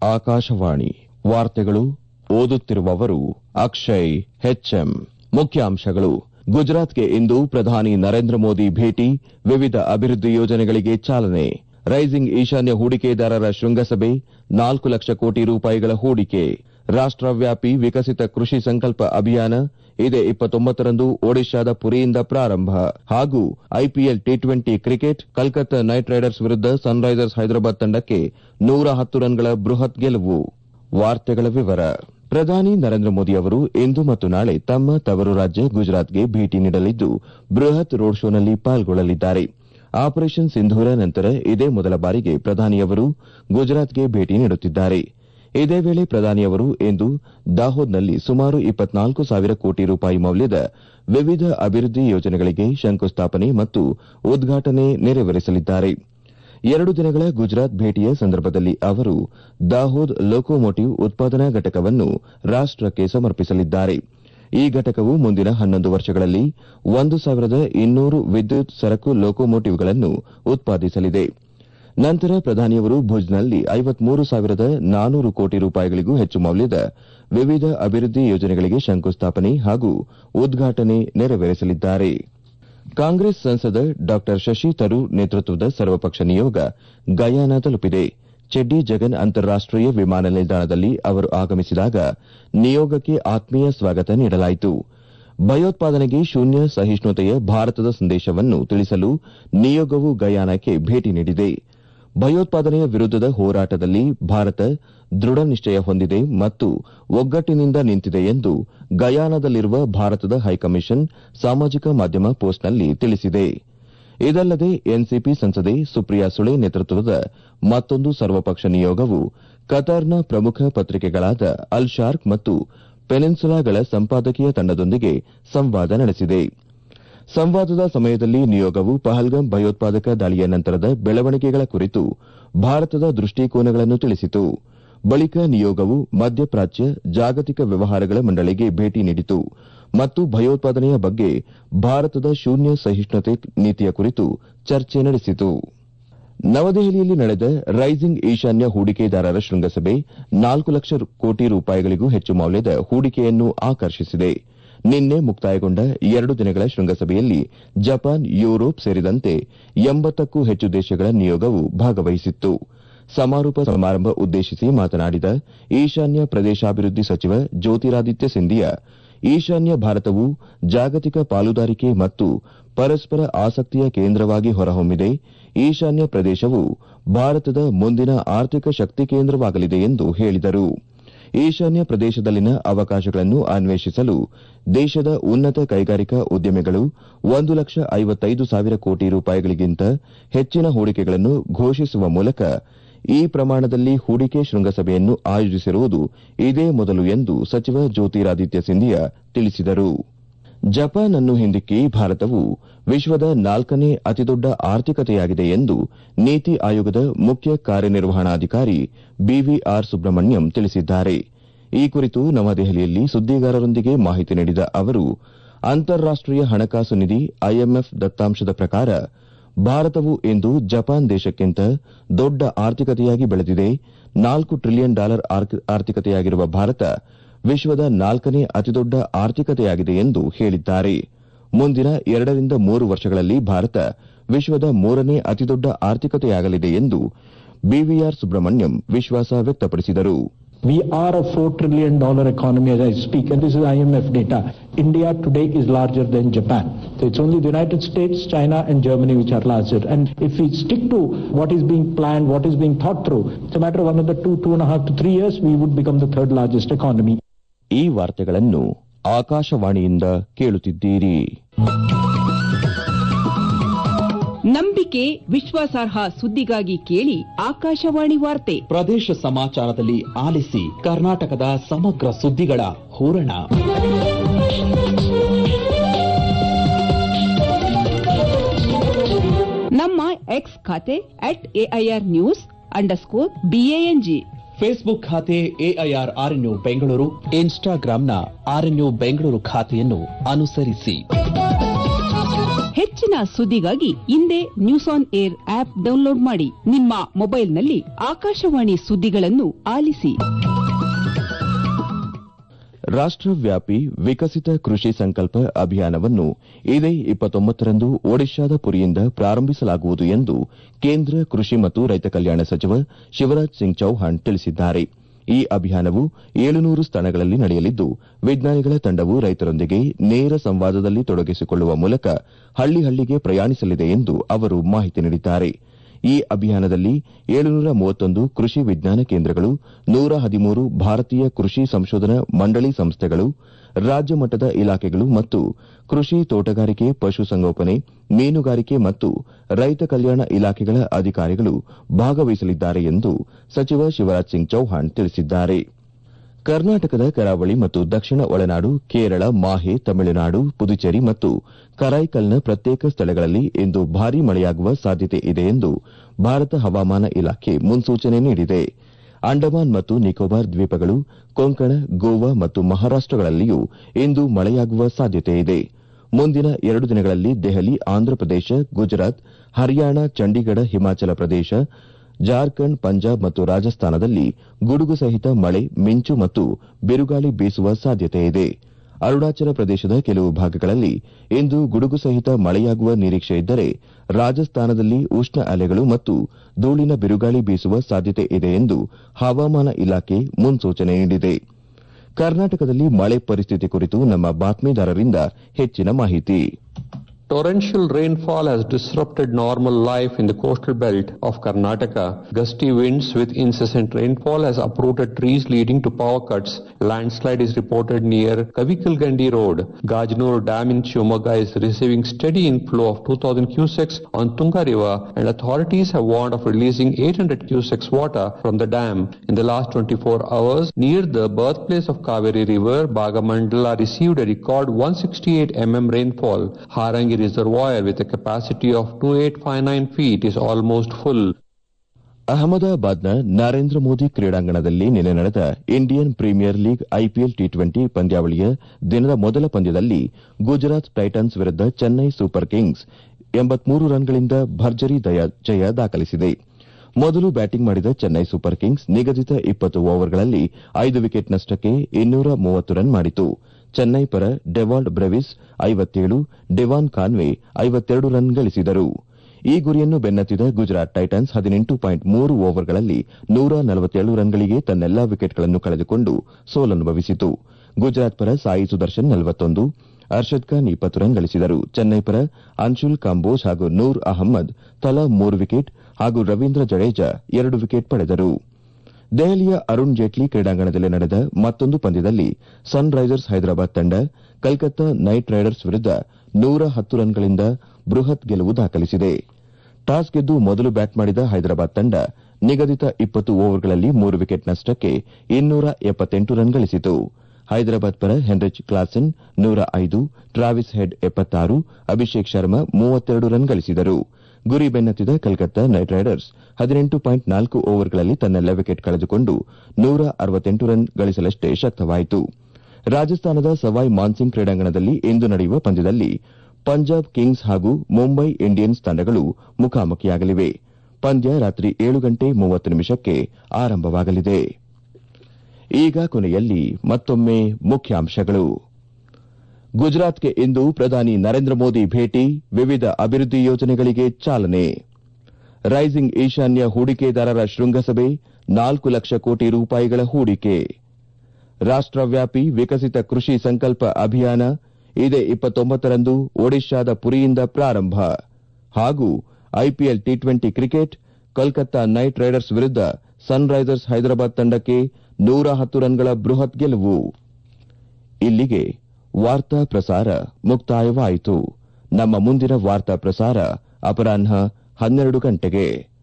ಆಕಾಶವಾಣಿ ವಾರ್ತೆಗಳು ಓದುತ್ತಿರುವವರು ಅಕ್ಷಯ್ ಹೆಚ್ಎಂ ಮುಖ್ಯಾಂಶಗಳು ಗುಜರಾತ್ಗೆ ಇಂದು ಪ್ರಧಾನಿ ನರೇಂದ್ರ ಮೋದಿ ಭೇಟಿ ವಿವಿಧ ಅಭಿವೃದ್ಧಿ ಯೋಜನೆಗಳಿಗೆ ಚಾಲನೆ ರೈಸಿಂಗ್ ಈಶಾನ್ಯ ಹೂಡಿಕೆದಾರರ ಶೃಂಗಸಭೆ ನಾಲ್ಕು ಲಕ್ಷ ಕೋಟಿ ರೂಪಾಯಿಗಳ ಹೂಡಿಕೆ ರಾಷ್ಟವ್ಯಾಪಿ ವಿಕಸಿತ ಕೃಷಿ ಸಂಕಲ್ಪ ಅಭಿಯಾನ ಇದೇ ರಂದು ಒಡಿಶಾದ ಪುರಿಯಿಂದ ಪ್ರಾರಂಭ ಹಾಗೂ IPL T twenty cricket Kolkata Knight Riders ವಿರುದ್ಧ ಸನ್ರೈಸರ್ಸ್ ಹೈದರಾಬಾದ್ ತಂಡಕ್ಕೆ ನೂರ ಹತ್ತು ರನ್ಗಳ ಬೃಹತ್ ಗೆಲುವು ವಾರ್ತೆಗಳ ವಿವರ ಪ್ರಧಾನಿ ನರೇಂದ್ರ ಮೋದಿ ಅವರು ಇಂದು ಮತ್ತು ನಾಳೆ ತಮ್ಮ ತವರು ರಾಜ್ಯ ಗುಜರಾತ್ಗೆ ಭೇಟಿ ನೀಡಲಿದ್ದು ಬೃಹತ್ ರೋಡ್ ಶೋನಲ್ಲಿ ಪಾಲ್ಗೊಳ್ಳಲಿದ್ದಾರೆ ಆಪರೇಷನ್ ಸಿಂಧೂರ ನಂತರ ಇದೇ ಮೊದಲ ಬಾರಿಗೆ ಪ್ರಧಾನಿಯವರು ಗುಜರಾತ್ಗೆ ಭೇಟಿ ನೀಡುತ್ತಿದ್ದಾರೆ ಇದೇ ವೇಳೆ ಪ್ರಧಾನಿಯವರು ಇಂದು ದಾಹೋದ್ನಲ್ಲಿ ಸುಮಾರು ಇಪ್ಪತ್ನಾಲ್ಕು ಸಾವಿರ ಕೋಟಿ ರೂಪಾಯಿ ಮೌಲ್ಯದ ವಿವಿಧ ಅಭಿವೃದ್ಧಿ ಯೋಜನೆಗಳಿಗೆ ಶಂಕುಸ್ಥಾಪನೆ ಮತ್ತು ಉದ್ಘಾಟನೆ ನೆರವೇರಿಸಲಿದ್ದಾರೆ ಎರಡು ದಿನಗಳ ಗುಜರಾತ್ ಭೇಟಿಯ ಸಂದರ್ಭದಲ್ಲಿ ಅವರು ದಾಹೋದ್ ಲೋಕೋಮೋಟಿವ್ ಉತ್ಪಾದನಾ ಘಟಕವನ್ನು ರಾಷ್ಟಕ್ಕೆ ಸಮರ್ಪಿಸಲಿದ್ದಾರೆ ಈ ಘಟಕವು ಮುಂದಿನ ಹನ್ನೊಂದು ವರ್ಷಗಳಲ್ಲಿ ಒಂದು ಸಾವಿರದ ಇನ್ನೂರು ವಿದ್ಯುತ್ ಸರಕು ಲೋಕೋಮೋಟಿವ್ಗಳನ್ನು ಉತ್ಪಾದಿಸಲಿದೆ ನಂತರ ಪ್ರಧಾನಿಯವರು ಭುಜ್ನಲ್ಲಿ ಐವತ್ಮೂರು ಸಾವಿರದ ನಾನೂರು ಕೋಟಿ ರೂಪಾಯಿಗಳಿಗೂ ಹೆಚ್ಚು ಮೌಲ್ಯದ ವಿವಿಧ ಅಭಿವೃದ್ಧಿ ಯೋಜನೆಗಳಿಗೆ ಶಂಕುಸ್ಥಾಪನೆ ಹಾಗೂ ಉದ್ಘಾಟನೆ ನೆರವೇರಿಸಲಿದ್ದಾರೆ ಕಾಂಗ್ರೆಸ್ ಸಂಸದ ಡಾ ಶಶಿ ತರೂರ್ ನೇತೃತ್ವದ ಸರ್ವಪಕ್ಷ ನಿಯೋಗ ಗಯಾನ ತಲುಪಿದೆ ಚೆಡ್ಡಿ ಜಗನ್ ಅಂತಾರಾಷ್ಟೀಯ ವಿಮಾನ ನಿಲ್ದಾಣದಲ್ಲಿ ಅವರು ಆಗಮಿಸಿದಾಗ ನಿಯೋಗಕ್ಕೆ ಆತ್ಮೀಯ ಸ್ವಾಗತ ನೀಡಲಾಯಿತು ಭಯೋತ್ಪಾದನೆಗೆ ಶೂನ್ಯ ಸಹಿಷ್ಣುತೆಯ ಭಾರತದ ಸಂದೇಶವನ್ನು ತಿಳಿಸಲು ನಿಯೋಗವು ಗಯಾನಕ್ಕೆ ಭೇಟಿ ನೀಡಿದೆ ಭಯೋತ್ಪಾದನೆಯ ವಿರುದ್ದದ ಹೋರಾಟದಲ್ಲಿ ಭಾರತ ದೃಢ ನಿಶ್ಚಯ ಹೊಂದಿದೆ ಮತ್ತು ಒಗ್ಗಟ್ಟಿನಿಂದ ನಿಂತಿದೆ ಎಂದು ಗಯಾನದಲ್ಲಿರುವ ಭಾರತದ ಹೈಕಮಿಷನ್ ಸಾಮಾಜಿಕ ಮಾಧ್ಯಮ ಪೋಸ್ಟ್ನಲ್ಲಿ ತಿಳಿಸಿದೆ ಇದಲ್ಲದೆ ಎನ್ಸಿಪಿ ಸಂಸದೆ ಸುಪ್ರಿಯಾ ಸುಳೆ ನೇತೃತ್ವದ ಮತ್ತೊಂದು ಸರ್ವಪಕ್ಷ ನಿಯೋಗವು ಕತಾರ್ನ ಪ್ರಮುಖ ಪತ್ರಿಕೆಗಳಾದ ಅಲ್ ಶಾರ್ಕ್ ಮತ್ತು ಪೆನಿನ್ಸುಲಾಗಳ ಸಂಪಾದಕೀಯ ತಂಡದೊಂದಿಗೆ ಸಂವಾದ ನಡೆಸಿದೆ ಸಂವಾದದ ಸಮಯದಲ್ಲಿ ನಿಯೋಗವು ಪಹಲ್ಗಾಮ್ ಭಯೋತ್ಪಾದಕ ದಾಳಿಯ ನಂತರದ ಬೆಳವಣಿಗೆಗಳ ಕುರಿತು ಭಾರತದ ದೃಷ್ಟಿಕೋನಗಳನ್ನು ತಿಳಿಸಿತು ಬಳಿಕ ನಿಯೋಗವು ಮಧ್ಯಪ್ರಾಚ್ಯ ಜಾಗತಿಕ ವ್ಯವಹಾರಗಳ ಮಂಡಳಿಗೆ ಭೇಟಿ ನೀಡಿತು ಮತ್ತು ಭಯೋತ್ಪಾದನೆಯ ಬಗ್ಗೆ ಭಾರತದ ಶೂನ್ಯ ಸಹಿಷ್ಣುತೆ ನೀತಿಯ ಕುರಿತು ಚರ್ಚೆ ನಡೆಸಿತು ನವದೆಹಲಿಯಲ್ಲಿ ನಡೆದ ರೈಸಿಂಗ್ ಈಶಾನ್ಯ ಹೂಡಿಕೆದಾರರ ಶೃಂಗಸಭೆ ನಾಲ್ಕು ಲಕ್ಷ ಕೋಟಿ ರೂಪಾಯಿಗಳಿಗೂ ಹೆಚ್ಚು ಮೌಲ್ಯದ ಹೂಡಿಕೆಯನ್ನು ಆಕರ್ಷಿಸಿದೆ ನಿನ್ನೆ ಮುಕ್ತಾಯಗೊಂಡ ಎರಡು ದಿನಗಳ ಶೃಂಗಸಭೆಯಲ್ಲಿ ಜಪಾನ್ ಯುರೋಪ್ ಸೇರಿದಂತೆ ಎಂಬತ್ತಕ್ಕೂ ಹೆಚ್ಚು ದೇಶಗಳ ನಿಯೋಗವು ಭಾಗವಹಿಸಿತ್ತು ಸಮಾರೋಪ ಸಮಾರಂಭ ಉದ್ದೇಶಿಸಿ ಮಾತನಾಡಿದ ಈಶಾನ್ಯ ಪ್ರದೇಶಾಭಿವೃದ್ಧಿ ಸಚಿವ ಜ್ಯೋತಿರಾದಿತ್ಯ ಸಿಂಧಿಯಾ ಈಶಾನ್ಯ ಭಾರತವು ಜಾಗತಿಕ ಪಾಲುದಾರಿಕೆ ಮತ್ತು ಪರಸ್ಪರ ಆಸಕ್ತಿಯ ಕೇಂದ್ರವಾಗಿ ಹೊರಹೊಮ್ಮಿದೆ ಈಶಾನ್ಯ ಪ್ರದೇಶವು ಭಾರತದ ಮುಂದಿನ ಆರ್ಥಿಕ ಶಕ್ತಿ ಕೇಂದ್ರವಾಗಲಿದೆ ಎಂದು ಹೇಳಿದರು ಈಶಾನ್ಯ ಪ್ರದೇಶದಲ್ಲಿನ ಅವಕಾಶಗಳನ್ನು ಅನ್ವೇಷಿಸಲು ದೇಶದ ಉನ್ನತ ಕೈಗಾರಿಕಾ ಉದ್ಯಮಿಗಳು ಒಂದು ಲಕ್ಷ ಐವತ್ತೈದು ಸಾವಿರ ಕೋಟಿ ರೂಪಾಯಿಗಳಿಗಿಂತ ಹೆಚ್ಚಿನ ಹೂಡಿಕೆಗಳನ್ನು ಘೋಷಿಸುವ ಮೂಲಕ ಈ ಪ್ರಮಾಣದಲ್ಲಿ ಹೂಡಿಕೆ ಶೃಂಗಸಭೆಯನ್ನು ಆಯೋಜಿಸಿರುವುದು ಇದೇ ಮೊದಲು ಎಂದು ಸಚಿವ ಜ್ಯೋತಿರಾದಿತ್ಯ ಸಿಂಧಿಯಾ ತಿಳಿಸಿದರು ಜಪಾನ್ ಅನ್ನು ಹಿಂದಿಕ್ಕಿ ಭಾರತವು ವಿಶ್ವದ ನಾಲ್ಕನೇ ಅತಿದೊಡ್ಡ ಆರ್ಥಿಕತೆಯಾಗಿದೆ ಎಂದು ನೀತಿ ಆಯೋಗದ ಮುಖ್ಯ ಕಾರ್ಯನಿರ್ವಹಣಾಧಿಕಾರಿ ಬಿವಿಆರ್ ಸುಬ್ರಹ್ಮಣ್ಯಂ ತಿಳಿಸಿದ್ದಾರೆ ಈ ಕುರಿತು ನವದೆಹಲಿಯಲ್ಲಿ ಸುದ್ದಿಗಾರರೊಂದಿಗೆ ಮಾಹಿತಿ ನೀಡಿದ ಅವರು ಅಂತಾರಾಷ್ಟೀಯ ಹಣಕಾಸು ನಿಧಿ ಐಎಂಎಫ್ ದತ್ತಾಂಶದ ಪ್ರಕಾರ ಭಾರತವು ಇಂದು ಜಪಾನ್ ದೇಶಕ್ಕಿಂತ ದೊಡ್ಡ ಆರ್ಥಿಕತೆಯಾಗಿ ಬೆಳೆದಿದೆ ನಾಲ್ಕು ಟ್ರಿಲಿಯನ್ ಡಾಲರ್ ಆರ್ಥಿಕತೆಯಾಗಿರುವ ಭಾರತ ವಿಶ್ವದ ನಾಲ್ಕನೇ ಅತಿದೊಡ್ಡ ಆರ್ಥಿಕತೆಯಾಗಿದೆ ಎಂದು ಹೇಳಿದ್ದಾರೆ ಮುಂದಿನ ಎರಡರಿಂದ ಮೂರು ವರ್ಷಗಳಲ್ಲಿ ಭಾರತ ವಿಶ್ವದ ಮೂರನೇ ಅತಿದೊಡ್ಡ ಆರ್ಥಿಕತೆಯಾಗಲಿದೆ ಎಂದು ಬಿವಿಆರ್ ಸುಬ್ರಹ್ಮಣ್ಯಂ ವಿಶ್ವಾಸ ವ್ಯಕ್ತಪಡಿಸಿದರು We are a $4 trillion economy as I speak, and this is IMF data. India today is larger than Japan. So it's only the United States, China, and Germany which are larger. And if we stick to what is being planned, what is being thought through, it's a matter of another two, two and a half to three years, we would become the third largest economy. ಈ ವಾರ್ತೆಗಳನ್ನು ಆಕಾಶವಾಣಿಯಿಂದ ಕೇಳುತ್ತಿದ್ದೀರಿ ನಂಬಿಕೆ ವಿಶ್ವಾಸಾರ್ಹ ಸುದ್ದಿಗಾಗಿ ಕೇಳಿ ಆಕಾಶವಾಣಿ ವಾರ್ತೆ ಪ್ರದೇಶ ಸಮಾಚಾರದಲ್ಲಿ ಆಲಿಸಿ ಕರ್ನಾಟಕದ ಸಮಗ್ರ ಸುದ್ದಿಗಳ ಹೂರಣ ನಮ್ಮ ಎಕ್ಸ್ ಖಾತೆ at AIR news underscore BANG Facebook ಖಾತೆ ಎಐಆರ್ ಆರ್ಎನ್ಯು ಬೆಂಗಳೂರು ಇನ್ಸ್ಟಾಗ್ರಾಂನ ಆರ್ಎನ್ಯು ಬೆಂಗಳೂರು ಖಾತೆಯನ್ನು ಅನುಸರಿಸಿ ಹೆಚ್ಚಿನ ಸುದ್ದಿಗಾಗಿ ಹಿಂದೆ news on air app download ಮಾಡಿ ನಿಮ್ಮ ಮೊಬೈಲ್ನಲ್ಲಿ ಆಕಾಶವಾಣಿ ಸುದ್ದಿಗಳನ್ನು ಆಲಿಸಿ ರಾಷ್ಟ್ರವ್ಯಾಪಿ ವಿಕಸಿತ ಕೃಷಿ ಸಂಕಲ್ಪ ಅಭಿಯಾನವನ್ನು ಇದೇ ಇಪ್ಪತ್ತೊಂಬತ್ತರಂದು ಒಡಿಶಾದ ಪುರಿಯಿಂದ ಪ್ರಾರಂಭಿಸಲಾಗುವುದು ಎಂದು ಕೇಂದ್ರ ಕೃಷಿ ಮತ್ತು ರೈತ ಕಲ್ಯಾಣ ಸಚಿವ ಶಿವರಾಜ್ ಸಿಂಗ್ ಚೌಹಾಣ್ ತಿಳಿಸಿದ್ದಾರೆ ಈ ಅಭಿಯಾನವು ಏಳುನೂರು ಸ್ಥಳಗಳಲ್ಲಿ ನಡೆಯಲಿದ್ದು ವಿಜ್ಞಾನಿಗಳ ತಂಡವು ರೈತರೊಂದಿಗೆ ನೇರ ಸಂವಾದದಲ್ಲಿ ತೊಡಗಿಸಿಕೊಳ್ಳುವ ಮೂಲಕ ಹಳ್ಳಿ ಹಳ್ಳಿಗೆ ಪ್ರಯಾಣಿಸಲಿದೆ ಎಂದು ಅವರು ಮಾಹಿತಿ ನೀಡಿದ್ದಾರೆ ಈ ಅಭಿಯಾನದಲ್ಲಿ ಏಳುನೂರ ಮೂವತ್ತೊಂದು ಕೃಷಿ ವಿಜ್ಞಾನ ಕೇಂದ್ರಗಳು ನೂರ ಹದಿಮೂರು ಭಾರತೀಯ ಕೃಷಿ ಸಂಶೋಧನಾ ಮಂಡಳಿ ಸಂಸ್ಥೆಗಳು ರಾಜ್ಯ ಮಟ್ಟದ ಇಲಾಖೆಗಳು ಮತ್ತು ಕೃಷಿ ತೋಟಗಾರಿಕೆ ಪಶುಸಂಗೋಪನೆ ಮೀನುಗಾರಿಕೆ ಮತ್ತು ರೈತ ಕಲ್ಯಾಣ ಇಲಾಖೆಗಳ ಅಧಿಕಾರಿಗಳು ಭಾಗವಹಿಸಲಿದ್ದಾರೆ ಎಂದು ಸಚಿವ ಶಿವರಾಜ್ ಸಿಂಗ್ ಚೌಹಾಣ್ ತಿಳಿಸಿದ್ದಾರೆ ಕರ್ನಾಟಕದ ಕರಾವಳಿ ಮತ್ತು ದಕ್ಷಿಣ ಒಳನಾಡು ಕೇರಳ ಮಾಹೆ ತಮಿಳುನಾಡು ಪುದುಚೇರಿ ಮತ್ತು ಕರೈಕಲ್ನ ಪ್ರತ್ಯೇಕ ಸ್ಥಳಗಳಲ್ಲಿ ಇಂದು ಭಾರೀ ಮಳೆಯಾಗುವ ಸಾಧ್ಯತೆ ಇದೆ ಎಂದು ಭಾರತ ಹವಾಮಾನ ಇಲಾಖೆ ಮುನ್ಸೂಚನೆ ನೀಡಿದೆ ಅಂಡಮಾನ್ ಮತ್ತು ನಿಕೋಬಾರ್ ದ್ವೀಪಗಳು ಕೊಂಕಣ ಗೋವಾ ಮತ್ತು ಮಹಾರಾಷ್ಟಗಳಲ್ಲಿಯೂ ಇಂದು ಮಳೆಯಾಗುವ ಸಾಧ್ಯತೆ ಇದೆ ಮುಂದಿನ ಎರಡು ದಿನಗಳಲ್ಲಿ ದೆಹಲಿ ಆಂಧ್ರಪ್ರದೇಶ ಗುಜರಾತ್ ಹರಿಯಾಣ ಚಂಡೀಗಢ ಹಿಮಾಚಲ ಪ್ರದೇಶ ಜಾರ್ಖಂಡ್ ಪಂಜಾಬ್ ಮತ್ತು ರಾಜಸ್ಥಾನದಲ್ಲಿ ಗುಡುಗು ಸಹಿತ ಮಳೆ ಮಿಂಚು ಮತ್ತು ಬಿರುಗಾಳಿ ಬೀಸುವ ಸಾಧ್ಯತೆ ಇದೆ ಅರುಣಾಚಲ ಪ್ರದೇಶದ ಕೆಲವು ಭಾಗಗಳಲ್ಲಿ ಇಂದು ಗುಡುಗು ಸಹಿತ ಮಳೆಯಾಗುವ ನಿರೀಕ್ಷೆ ಇದ್ದರೆ ರಾಜಸ್ಥಾನದಲ್ಲಿ ಉಷ್ಣ ಅಲೆಗಳು ಮತ್ತು ಧೂಳಿನ ಬಿರುಗಾಳಿ ಬೀಸುವ ಸಾಧ್ಯತೆ ಇದೆ ಎಂದು ಹವಾಮಾನ ಇಲಾಖೆ ಮುನ್ಸೂಚನೆ ನೀಡಿದೆ ಕರ್ನಾಟಕದಲ್ಲಿ ಮಳೆ ಪರಿಸ್ಥಿತಿ ಕುರಿತು ನಮ್ಮ ಬಾತ್ಮೀದಾರರಿಂದ ಹೆಚ್ಚಿನ ಮಾಹಿತಿ Torrential rainfall has disrupted normal life in the coastal belt of Karnataka. Gusty winds with incessant rainfall has uprooted trees leading to power cuts. Landslide is reported near Kavikalgandi Road. Gajnur Dam in Shimoga is receiving steady inflow of 2000 cusecs on Tunga River and authorities have warned of releasing 800 cusecs water from the dam. In the last 24 hours, near the birthplace of Kaveri River, Bagamandala received a record 168 mm rainfall. Harangi Reservoir with a capacity of 2859 feet is almost full. ಅಹಮದಾಬಾದ್ನ Narendra Modi ಕ್ರೀಡಾಂಗಣದಲ್ಲಿ ನಿನ್ನೆ ನಡೆದ Indian Premier League IPL T twenty ಪಂದ್ಯಾವಳಿಯ ದಿನದ ಮೊದಲ ಪಂದ್ಯದಲ್ಲಿ Gujarat Titans ವಿರುದ್ದ Chennai super Kings ಎಂಬತ್ಮೂರು ರನ್ಗಳಿಂದ ಭರ್ಜರಿ ದಯ- ಜಯ ದಾಖಲಿಸಿದೆ ಮೊದಲು ಬ್ಯಾಟಿಂಗ್ ಮಾಡಿದ ಚೆನ್ನೈ ಸೂಪರ್ ಕಿಂಗ್ಸ್ ನಿಗದಿತ ಇಪ್ಪತ್ತು ಓವರ್ಗಳಲ್ಲಿ ಐದು ವಿಕೆಟ್ ನಷ್ಟಕ್ಕೆ ಇನ್ನೂರ ಮೂವತ್ತು ರನ್ ಮಾಡಿತು ಚೆನ್ನೈ ಪರ ಡೆವಾಲ್ಡ್ ಬ್ರೆವಿಸ್ ಐವತ್ತೇಳು ಡೆವಾನ್ ಕಾನ್ವೆ ಐವತ್ತೆರಡು ರನ್ ಗಳಿಸಿದರು ಈ ಗುರಿಯನ್ನು ಬೆನ್ನತ್ತಿದ ಗುಜರಾತ್ ಟೈಟನ್ಸ್ ಹದಿನೆಂಟು ಪಾಯಿಂಟ್ ಮೂರು ಓವರ್ಗಳಲ್ಲಿ ನೂರ ನಲವತ್ತೇಳು ರನ್ಗಳಿಗೆ ತನ್ನೆಲ್ಲಾ ವಿಕೆಟ್ಗಳನ್ನು ಕಳೆದುಕೊಂಡು ಸೋಲನುಭವಿಸಿತು ಗುಜರಾತ್ ಪರ ಸಾಯಿ ಸುದರ್ಶನ್ ನಲವತ್ತೊಂದು ಅರ್ಷದ್ ಖಾನ್ ಇಪ್ಪತ್ತು ರನ್ ಗಳಿಸಿದರು ಚೆನ್ನೈ ಪರ ಅನ್ಶುಲ್ ಕಾಂಬೋಜ್ ಹಾಗೂ ನೂರ್ ಅಹಮ್ಮದ್ ತಲಾ ಮೂರು ವಿಕೆಟ್ ಹಾಗೂ ರವೀಂದ್ರ ಜಡೇಜಾ ಎರಡು ವಿಕೆಟ್ ಪಡೆದರು ದೆಹಲಿಯ ಅರುಣ್ ಜೇಟ್ಲಿ ಕ್ರೀಡಾಂಗಣದಲ್ಲಿ ನಡೆದ ಮತ್ತೊಂದು ಪಂದ್ಯದಲ್ಲಿ ಸನ್ ರೈಸರ್ಸ್ ಹೈದರಾಬಾದ್ ತಂಡ ಕಲ್ಕತ್ತಾ ನೈಟ್ ರೈಡರ್ಸ್ ವಿರುದ್ದ ನೂರ ಹತ್ತು ರನ್ಗಳಿಂದ ಬೃಹತ್ ಗೆಲುವು ದಾಖಲಿಸಿದೆ ಟಾಸ್ ಗೆದ್ದು ಮೊದಲು ಬ್ಯಾಟ್ ಮಾಡಿದ ಹೈದರಾಬಾದ್ ತಂಡ ನಿಗದಿತ ಇಪ್ಪತ್ತು ಓವರ್ಗಳಲ್ಲಿ ಮೂರು ವಿಕೆಟ್ ನಷ್ಟಕ್ಕೆ ಇನ್ನೂರ ಎಪ್ಪತ್ತೆಂಟು ರನ್ ಗಳಿಸಿತು ಹೈದರಾಬಾದ್ ಪರ ಹೆನ್ರಿಚ್ ಕ್ಲಾಸನ್ ನೂರ ಐದು ಟ್ರಾವಿಸ್ ಹೆಡ್ ಎಪ್ಪತ್ತಾರು ಅಭಿಷೇಕ್ ಶರ್ಮಾ ಮೂವತ್ತೆರಡು ರನ್ ಗಳಿಸಿದರು ಗುರಿ ಬೆನ್ನತ್ತಿದ ಕಲ್ಕತ್ತಾ ನೈಟ್ ರೈಡರ್ಸ್ ಹದಿನೆಂಟು ಪಾಯಿಂಟ್ ನಾಲ್ಕು ಓವರ್ಗಳಲ್ಲಿ ತನ್ನೆಲ್ಲ ವಿಕೆಟ್ ಕಳೆದುಕೊಂಡು ನೂರ ಅರವತ್ತೆಂಟು ರನ್ ಗಳಿಸಲಷ್ಟೇ ಶಕ್ತವಾಯಿತು ರಾಜಸ್ಥಾನದ ಸವಾಯ್ ಮಾನ್ಸಿಂಗ್ ಕ್ರೀಡಾಂಗಣದಲ್ಲಿ ಇಂದು ನಡೆಯುವ ಪಂದ್ಯದಲ್ಲಿ ಪಂಜಾಬ್ ಕಿಂಗ್ಸ್ ಹಾಗೂ ಮುಂಬೈ ಇಂಡಿಯನ್ಸ್ ತಂಡಗಳು ಮುಖಾಮುಖಿಯಾಗಲಿವೆ ಪಂದ್ಯ ರಾತ್ರಿ ಏಳು ಗಂಟೆ ಮೂವತ್ತು ನಿಮಿಷಕ್ಕೆ ಆರಂಭವಾಗಲಿದೆ ಈಗ ಕೊನೆಯಲ್ಲಿ ಮತ್ತೊಮ್ಮೆ ಮುಖ್ಯಾಂಶಗಳು ಗುಜರಾತ್ಗೆ ಇಂದು ಪ್ರಧಾನಿ ನರೇಂದ್ರ ಮೋದಿ ಭೇಟಿ ವಿವಿಧ ಅಭಿವೃದ್ಧಿ ಯೋಜನೆಗಳಿಗೆ ಚಾಲನೆ ರೈಸಿಂಗ್ ಈಶಾನ್ಯ ಹೂಡಿಕೆದಾರರ ಶೃಂಗಸಭೆ ನಾಲ್ಕು ಲಕ್ಷ ಕೋಟಿ ರೂಪಾಯಿಗಳ ಹೂಡಿಕೆ ರಾಷ್ಟ್ರವ್ಯಾಪಿ ವಿಕಸಿತ ಕೃಷಿ ಸಂಕಲ್ಪ ಅಭಿಯಾನ ಇದೇ ಇಪ್ಪತ್ತೊಂಬತ್ತರಂದು ಒಡಿಶಾದ ಪುರಿಯಿಂದ ಪ್ರಾರಂಭ ಹಾಗೂ IPL T twenty cricket Kolkata Knight Riders ವಿರುದ್ದ ಸನ್ ರೈಸರ್ಸ್ ಹೈದರಾಬಾದ್ ತಂಡಕ್ಕೆ ನೂರ ಹತ್ತು ರನ್ಗಳ ಬೃಹತ್ ಗೆಲುವು ಇಲ್ಲಿಗೆ ವಾರ್ತಾ ಪ್ರಸಾರ ಮುಕ್ತಾಯವಾಯಿತು ನಮ್ಮ ಮುಂದಿನ ವಾರ್ತಾ ಪ್ರಸಾರ ಅಪರಾಹ್ನ ಹನ್ನೆರಡು ಗಂಟೆಗೆ